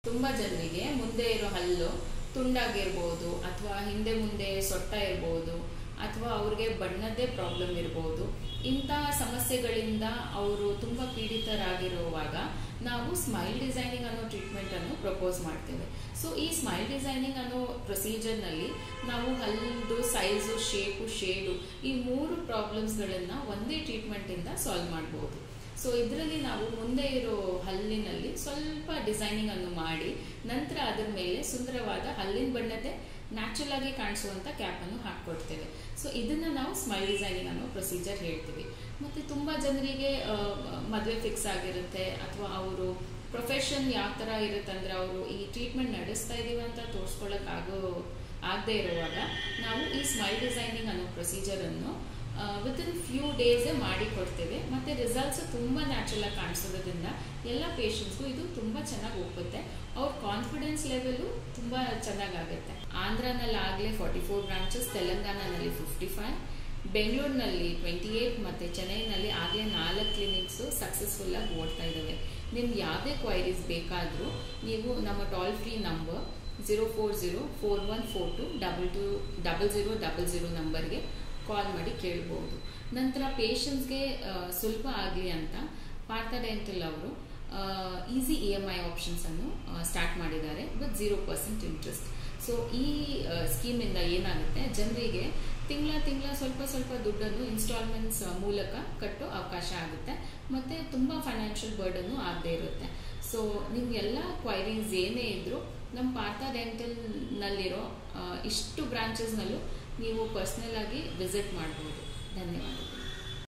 ತುಂಬ ಜನರಿಗೆ ಮುಂದೆ ಇರೋ ಹಲ್ಲು ತುಂಡಾಗಿರ್ಬೋದು ಅಥವಾ ಹಿಂದೆ ಮುಂದೆ ಸೊಟ್ಟ ಇರ್ಬೋದು ಅಥವಾ ಅವ್ರಿಗೆ ಬಣ್ಣದ್ದೇ ಪ್ರಾಬ್ಲಮ್ ಇರ್ಬೋದು ಇಂಥ ಸಮಸ್ಯೆಗಳಿಂದ ಅವರು ತುಂಬ ಪೀಡಿತರಾಗಿರುವಾಗ ನಾವು ಸ್ಮೈಲ್ ಡಿಸೈನಿಂಗ್ ಅನ್ನೋ ಟ್ರೀಟ್ಮೆಂಟ್ ಅನ್ನು ಪ್ರಪೋಸ್ ಮಾಡ್ತೇವೆ ಸೊ ಈ ಸ್ಮೈಲ್ ಡಿಸೈನಿಂಗ್ ಅನ್ನೋ ಪ್ರೊಸೀಜರ್ನಲ್ಲಿ ನಾವು ಹಲ್ದು ಸೈಜು ಶೇಪು ಶೇಡು ಈ ಮೂರು ಪ್ರಾಬ್ಲಮ್ಸ್ಗಳನ್ನು ಒಂದೇ ಟ್ರೀಟ್ಮೆಂಟಿಂದ ಸಾಲ್ವ್ ಮಾಡ್ಬೋದು ಸೊ ಇದರಲ್ಲಿ ನಾವು ಮುಂದೆ ಇರೋ ಹಲ್ಲಿನಲ್ಲಿ ಸ್ವಲ್ಪ ಡಿಸೈನಿಂಗ್ ಅನ್ನು ಮಾಡಿ ನಂತರ ಅದರ ಮೇಲೆ ಸುಂದರವಾದ ಹಲ್ಲಿನ ಬಣ್ಣತೆ ನ್ಯಾಚುರಲ್ ಆಗಿ ಕಾಣಿಸುವಂತ ಕ್ಯಾಪ್ ಅನ್ನು ಹಾಕೊಡ್ತೇವೆ ಸೊ ಇದನ್ನ ನಾವು ಸ್ಮೈಲ್ ಡಿಸೈನಿಂಗ್ ಅನ್ನೋ ಪ್ರೊಸೀಜರ್ ಹೇಳ್ತೀವಿ ಮತ್ತೆ ತುಂಬಾ ಜನರಿಗೆ ಮದುವೆ ಫಿಕ್ಸ್ ಆಗಿರುತ್ತೆ ಅಥವಾ ಅವರು ಪ್ರೊಫೆಷನ್ ಯಾವ ತರ ಇರುತ್ತೆ ಅಂದ್ರೆ ಅವರು ಈ ಟ್ರೀಟ್ಮೆಂಟ್ ನಡೆಸ್ತಾ ಇದೀವಿ ಅಂತ ತೋರಿಸ್ಕೊಳಕ್ ಆಗೋ ಆಗದೆ ಇರುವಾಗ ನಾವು ಈ ಸ್ಮೈಲ್ ಡಿಸೈನಿಂಗ್ ಅನ್ನೋ ಪ್ರೊಸೀಜರ್ ಅನ್ನು ವಿತಿನ್ ಫ್ಯೂ ಡೇಸೇ ಮಾಡಿ ಕೊಡ್ತೇವೆ ಮತ್ತೆ ರಿಸಲ್ಟ್ಸ್ ತುಂಬ ನ್ಯಾಚುರಲ್ ಆಗಿ ಕಾಣಿಸೋದ್ರಿಂದ ಎಲ್ಲ ಪೇಷಂಟ್ಸ್ಗೂ ಇದು ತುಂಬ ಚೆನ್ನಾಗಿ ಒಪ್ಪುತ್ತೆ ಅವ್ರ ಕಾನ್ಫಿಡೆನ್ಸ್ ಲೆವೆಲು ತುಂಬ ಚೆನ್ನಾಗಾಗುತ್ತೆ ಆಂಧ್ರನಲ್ಲಿ ಆಗಲೇ ಫಾರ್ಟಿ ಫೋರ್ ಬ್ರಾಂಚಸ್ ತೆಲಂಗಾಣನಲ್ಲಿ ಫಿಫ್ಟಿ ಫೈವ್ ಬೆಂಗಳೂರಿನಲ್ಲಿ ಟ್ವೆಂಟಿ ಏಯ್ಟ್ ಮತ್ತು ಚೆನ್ನೈನಲ್ಲಿ ಆಗಲೇ ನಾಲ್ಕು ಕ್ಲಿನಿಕ್ಸು ಸಕ್ಸಸ್ಫುಲ್ಲಾಗಿ ಓಡ್ತಾ ಇದ್ದಾವೆ ನಿಮ್ಗೆ ಯಾವುದೇ ಕ್ವೈರೀಸ್ ಬೇಕಾದರೂ ನೀವು ನಮ್ಮ toll free number zero four zero four one four two double two double zero double zero ನಂಬರ್ಗೆ ಕಾಲ್ ಮಾಡಿ ಕೇಳ್ಬೋದು ನಂತರ ಪೇಷಂಟ್ಸ್ಗೆ ಸುಲಭ ಆಗಲಿ ಅಂತ ಪಾರ್ಥ ಡೆಂಟಲ್ ಅವರು ಈಸಿ ಇ ಎಮ್ ಐ ಆಪ್ಷನ್ಸನ್ನು ಸ್ಟಾರ್ಟ್ ಮಾಡಿದ್ದಾರೆ with zero percent interest so ಈ ಸ್ಕೀಮಿಂದ ಏನಾಗುತ್ತೆ ಜನರಿಗೆ ತಿಂಗಳ ತಿಂಗಳ ಸ್ವಲ್ಪ ಸ್ವಲ್ಪ ದುಡ್ಡನ್ನು ಇನ್ಸ್ಟಾಲ್ಮೆಂಟ್ಸ್ ಮೂಲಕ ಕಟ್ಟೋ ಅವಕಾಶ ಆಗುತ್ತೆ ಮತ್ತು ತುಂಬ ಫೈನಾನ್ಷಿಯಲ್ ಬರ್ಡನ್ನು ಆಗದೆ ಇರುತ್ತೆ ಸೊ ನಿಮಗೆಲ್ಲ ಕ್ವೈರೀಸ್ ಏನೇ ಇದ್ದರೂ ನಮ್ಮ ಪಾರ್ಥ ಡೆಂಟಲ್ನಲ್ಲಿರೋ ಇಷ್ಟು ಬ್ರಾಂಚಸ್ನಲ್ಲೂ ನೀವು ಪರ್ಸ್ನಲ್ ಆಗಿ ವಿಸಿಟ್ ಮಾಡ್ಬೋದು ಧನ್ಯವಾದ